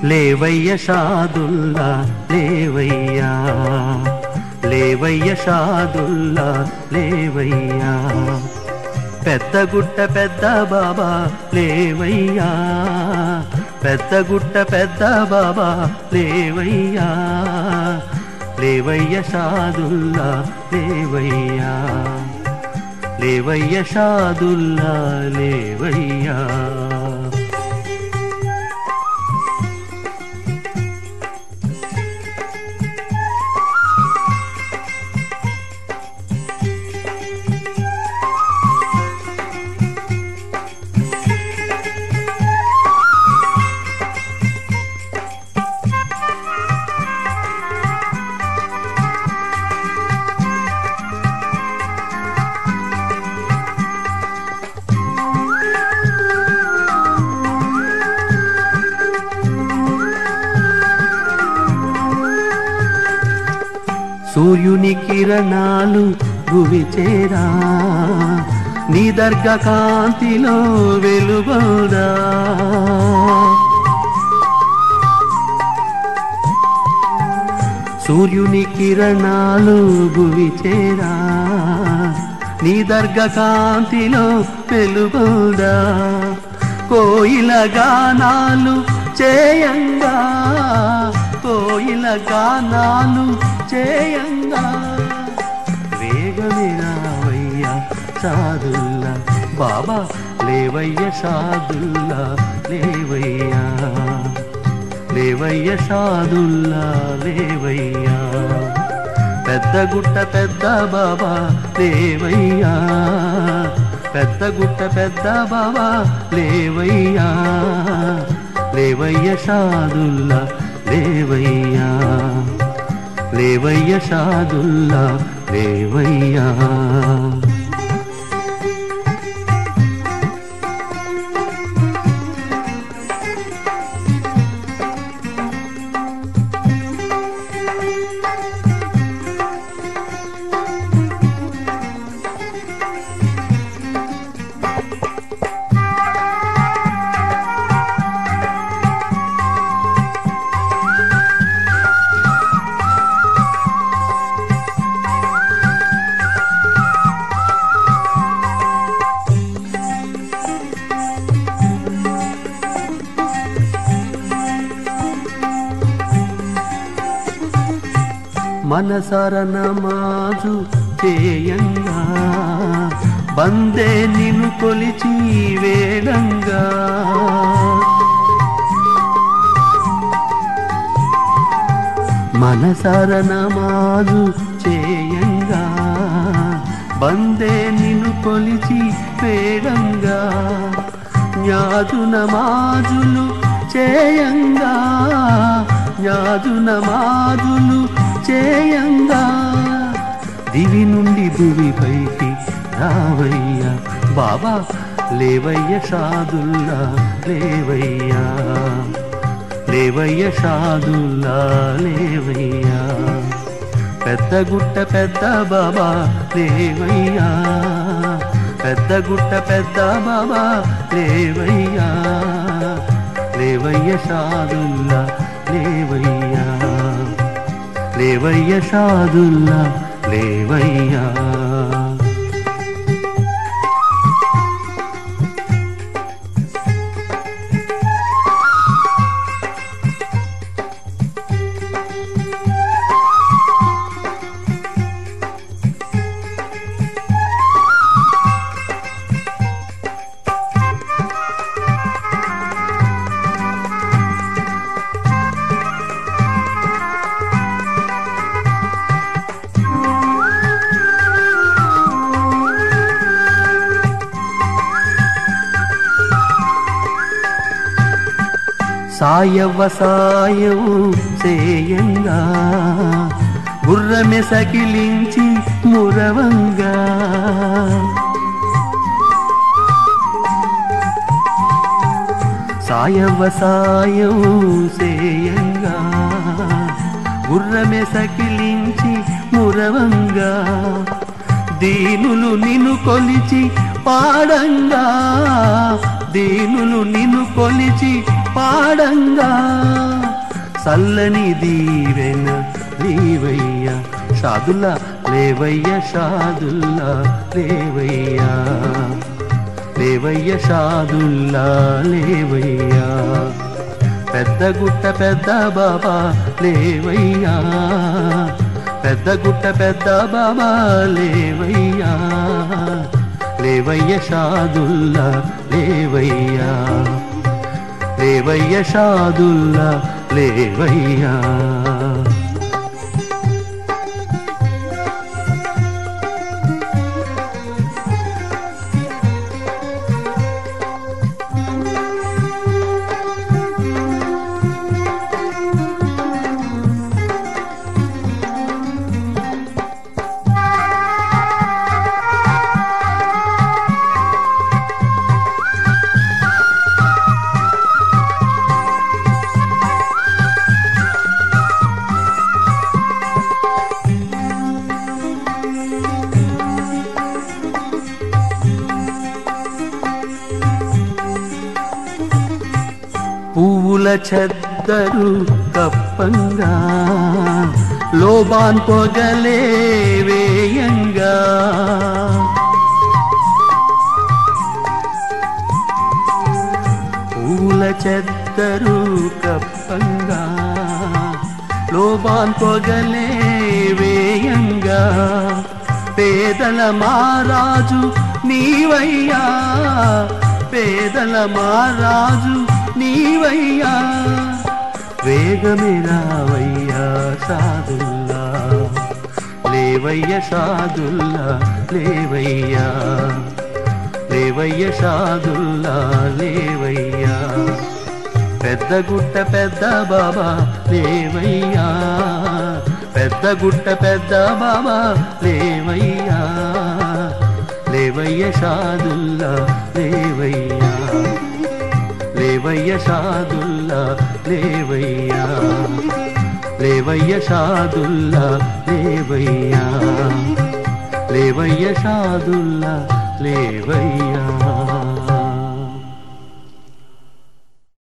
లేవయ్య షాదుల్లా లేవయ్యా లేవయ్య షాదుల్లా లేవయ్యా పెద్ద గుట్ట పెద్ద బాబా లేవయ్యా పెద్ద గుట్ట పెద్ద బాబా లేవయ్యా లేవయ్య షాదుల్లా లేవయ్యా లేవయ్య షాదుల్లా లేవయ్యా సూర్యుని కిరణాలు భువి చేరా నీ దర్గ కాంతిలో వెలుగోదా సూర్యుని కిరణాలు భువి చేరా నీ దర్గ కాంతిలో వెలుగోదా కోయిల గానాలు చేయంగా కోయిల గానాలు చేయంగా వేగమే రావయ్యా సాదుల్లా బాబా లేవయ్య సాదుల్లా లేవయ్యా లేవయ్య సాదుల్లా లేవయ్యా పెద్ద గుట్ట పెద్ద బాబా లేవయ్యా పెద్ద గుట్ట పెద్ద బాబా లేవయ్యా లేవయ్య సాదుల్లా లేవయ్యా లేవయ్య సాదుల్లా లేవయ్యా మనసర నమాజు చేయంగా బందే నిన్ను కొలిచి వేడంగా మనసర నమాజు చేయంగా బందే నిన్ను కొలిచి వేడంగా న్యాజు నమాజులు చేయంగా న్యాజు నమాజులు చేయంగా దివి నుండి భూమిపైకి రావయ్యా బాబా లేవయ్య సాదుల్లా లేవయ్యా లేవయ్య సాదుల్లా లేవయ్యా పెద్ద గుట్ట పెద్ద బాబా లేవయ్యా పెద్ద గుట్ట పెద్ద బాబా లేవయ్యా లేవయ్య సాదుల్లా లేవయ్యా లేవయ్య సాదుల్లా లేవయ్యా సాయవ సాయం చేయంగా గుర్రమె సకిలించి మురవంగా సాయవ సాయం చేయంగా గుర్రమె సకిలించి మురవంగా దీనులు నిన్ను కొలిచి పాడంగా దీనులు నిన్ను కొలిచి పాడంగా చల్లని దీవెన లేవయ్యా షాదుల్లా లేవయ్య షాదుల్లా లేవయ్యా లేవయ్య షాదుల్లా లేవయ్యా పెద్ద గుట్ట పెద్ద బాబా లేవయ్యా పెద్ద గుట్ట పెద్ద బాబా లేవయ్యా లేవయ్య షాదుల్లా లేవయ్యా లేవయ్య షాదుల్లా లేవయ్యా పువ్వుల చెద్దరు కప్పంగా లోబాన్ పొగలే వేయంగా పువ్వుల చెద్దరు కప్పంగా లోబాన్ పొగలే వేయంగా పేదల మారాజు నీవయ్యా పేదల మారాజు నీవయ్యా వేగమే రావయ్యా సాదుల్లా లేవయ్య సాదుల్లా లేవయ్యా లేవయ్య సాదుల్లా లేవయ్యా పెద్ద గుట్ట పెద్ద బాబా లేవయ్యా పెద్ద గుట్ట పెద్ద బాబా లేవయ్యా లేవయ్య సాదుల్లా లేవయ్యా లేవయ్య షాదుల్లా లేవయ్యా లేవయ్య షాదుల్లా లేవయ్యా లేవయ్య షాదుల్లా లేవయ్యా